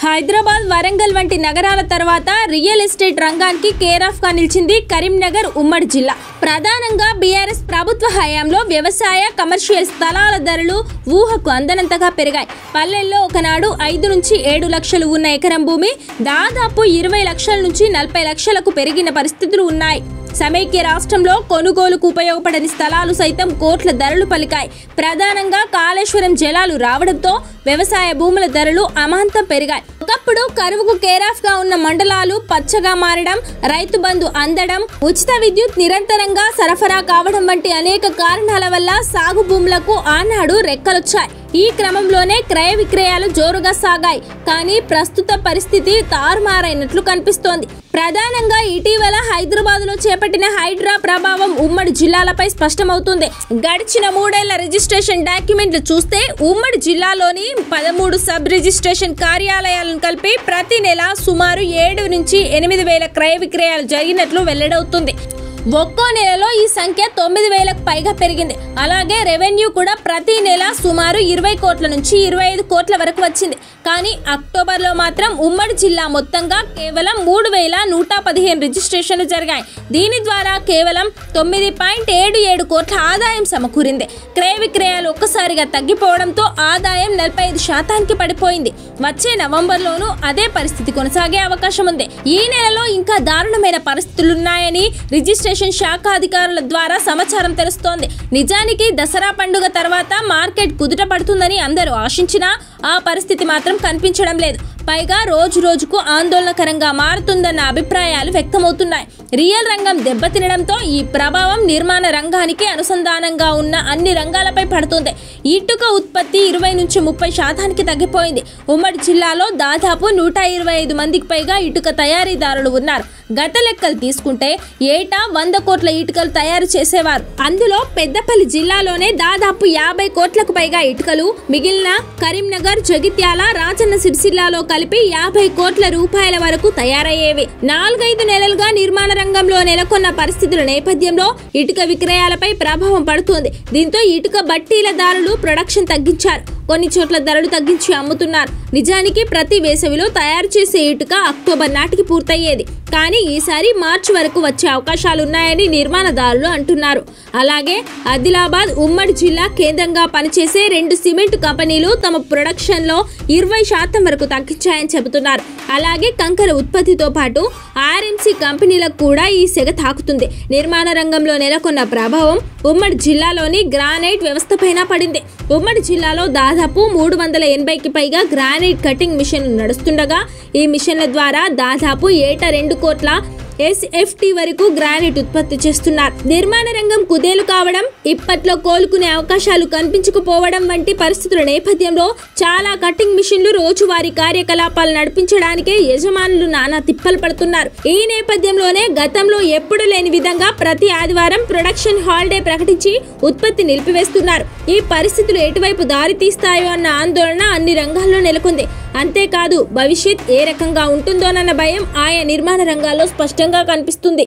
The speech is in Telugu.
హైదరాబాద్ వరంగల్ వంటి నగరాల తర్వాత రియల్ ఎస్టేట్ రంగానికి కేర్ ఆఫ్ గా నిలిచింది కరీంనగర్ ఉమ్మడి జిల్లా ప్రధానంగా బీఆర్ఎస్ ప్రభుత్వ హయాంలో వ్యవసాయ కమర్షియల్ స్థలాల ధరలు ఊహకు అందనంతగా పెరిగాయి పల్లెల్లో ఒకనాడు ఐదు నుంచి ఏడు లక్షలు ఉన్న ఎకరం భూమి దాదాపు ఇరవై లక్షల నుంచి నలభై లక్షలకు పెరిగిన పరిస్థితులు ఉన్నాయి సమైక్య రాష్ట్రంలో కొనుగోలుకు ఉపయోగపడని స్థలాలు సైతం కోట్ల ధరలు పలికాయి ప్రధానంగా కాళేశ్వరం జలాలు రావడంతో వ్యవసాయ భూముల ధరలు అమాంతం పెరిగాయి ఒకప్పుడు కరువుకు కేరాఫ్ గా ఉన్న మండలాలు పచ్చగా మారడం రైతు బంధు అందడం ఉచిత విద్యుత్ నిరంతరంగా సరఫరా కావడం వంటి అనేక కారణాల వల్ల సాగు భూములకు ఆనాడు రెక్కలొచ్చాయి ఈ క్రమంలోనే క్రయ విక్రయాలు జోరుగా సాగాయి కానీ ప్రస్తుత పరిస్థితి తారుమారైనట్లు కనిపిస్తోంది ప్రధానంగా ఇటీవల హైదరాబాద్ లో చేపట్టిన హైడ్రా ప్రభావం ఉమ్మడి జిల్లాలపై స్పష్టమవుతుంది గడిచిన మూడేళ్ల రిజిస్ట్రేషన్ డాక్యుమెంట్లు చూస్తే ఉమ్మడి జిల్లాలోని పదమూడు సబ్ రిజిస్ట్రేషన్ కార్యాలయాలను కలిపి ప్రతి నెల సుమారు ఏడు నుంచి ఎనిమిది వేల క్రయ విక్రయాలు జరిగినట్లు వెల్లడవుతుంది ఒక్కో నెలలో ఈ సంఖ్య తొమ్మిది వేలకు పైగా పెరిగింది అలాగే రెవెన్యూ కూడా ప్రతి నెల సుమారు ఇరవై కోట్ల నుంచి ఇరవై ఐదు కోట్ల వరకు వచ్చింది కానీ అక్టోబర్లో మాత్రం ఉమ్మడి జిల్లా మొత్తంగా కేవలం మూడు వేల నూట పదిహేను రిజిస్ట్రేషన్లు జరిగాయి దీని ద్వారా కేవలం తొమ్మిది పాయింట్ ఏడు ఏడు కోట్ల ఆదాయం సమకూరింది క్రయ విక్రయాలు ఒక్కసారిగా తగ్గిపోవడంతో ఆదాయం నలభై ఐదు శాతానికి పడిపోయింది వచ్చే నవంబర్లోనూ అదే పరిస్థితి కొనసాగే అవకాశం ఉంది ఈ నెలలో ఇంకా దారుణమైన పరిస్థితులున్నాయని రిజిస్ట్రేషన్ శాఖ అధికారుల ద్వారా సమాచారం తెలుస్తోంది నిజానికి దసరా పండుగ తర్వాత మార్కెట్ కుదుట పడుతుందని అందరూ ఆశించినా ఆ పరిస్థితి మాత్రం కనిపించడం లేదు పైగా రోజు రోజుకు ఆందోళనకరంగా మారుతుందన్న అభిప్రాయాలు వ్యక్తమవుతున్నాయి రియల్ రంగం దెబ్బతినడంతో ఈ ప్రభావం నిర్మాణ రంగానికి అనుసంధానంగా ఉన్న అన్ని రంగాలపై పడుతుంది ఇటుక ఉత్పత్తి ఇరవై నుంచి ముప్పై శాతానికి తగ్గిపోయింది ఉమ్మడి జిల్లాలో దాదాపు నూట ఇరవై ఐదు మందికి పైగా ఇటుక తయారీదారులు ఉన్నారు గత లెక్కలు తీసుకుంటే ఏటా వంద కోట్ల ఇటుకలు తయారు చేసేవారు అందులో పెద్దపల్లి జిల్లాలోనే దాదాపు యాభై కోట్లకు పైగా ఇటుకలు మిగిలిన కరీంనగర్ జగిత్యాల రాజన్న సిరిసిల్లాలో కలిపి యాభై కోట్ల రూపాయల వరకు తయారయ్యేవి నాలుగైదు నెలలుగా నిర్మాణ రంగంలో నెలకొన్న పరిస్థితుల నేపథ్యంలో ఇటుక విక్రయాలపై ప్రభావం పడుతోంది దీంతో ఇటుక బట్టీల దారులు ప్రొడక్షన్ తగ్గించారు కొన్ని చోట్ల ధరలు తగ్గించి అమ్ముతున్నారు నిజానికి ప్రతి వేసవిలో తయారు చేసే ఇటుక అక్టోబర్ నాటికి పూర్తయ్యేది కానీ ఈసారి మార్చి వరకు వచ్చే అవకాశాలున్నాయని నిర్మాణదారులు అంటున్నారు అలాగే ఆదిలాబాద్ ఉమ్మడి జిల్లా కేంద్రంగా పనిచేసే రెండు సిమెంట్ కంపెనీలు తమ ప్రొడక్షన్లో ఇరవై శాతం వరకు తగ్గించాయని చెబుతున్నారు అలాగే కంకర ఉత్పత్తితో పాటు ఆర్ఎంసీ కంపెనీలకు కూడా ఈ సెగ తాకుతుంది నిర్మాణ రంగంలో నెలకొన్న ప్రభావం ఉమ్మడి జిల్లాలోని గ్రానైట్ వ్యవస్థపైన పడింది ఉమ్మడి జిల్లాలో దాదాపు మూడు వందల ఎనభైకి పైగా గ్రానైట్ కటింగ్ మిషన్లు నడుస్తుండగా ఈ మిషన్ల ద్వారా దాదాపు ఏటా రెండు కోట్ల ఎస్ఎఫ్టీ వరకు గ్రానైట్ ఉత్పత్తి చేస్తున్నారు నిర్మాణ రంగం కుదేలు కావడం ఇప్పట్లో కోలుకునే అవకాశాలు కనిపించకపోవడం వంటి పరిస్థితుల నేపథ్యంలో చాలా కటింగ్ మిషన్లు రోజువారీ కార్యకలాపాలు నడిపించడానికే యజమానులు నానా తిప్పలు పడుతున్నారు ఈ నేపథ్యంలోనే గతంలో ఎప్పుడు లేని విధంగా ప్రతి ఆదివారం ప్రొడక్షన్ హాలిడే ప్రకటించి ఉత్పత్తి నిలిపివేస్తున్నారు ఈ పరిస్థితులు ఎటువైపు దారి తీస్తాయో అన్న ఆందోళన అన్ని రంగాల్లో నెలకొంది అంతేకాదు భవిష్యత్ ఏ రకంగా ఉంటుందోనన్న భయం ఆయా నిర్మాణ రంగాల్లో స్పష్టంగా కనిపిస్తుంది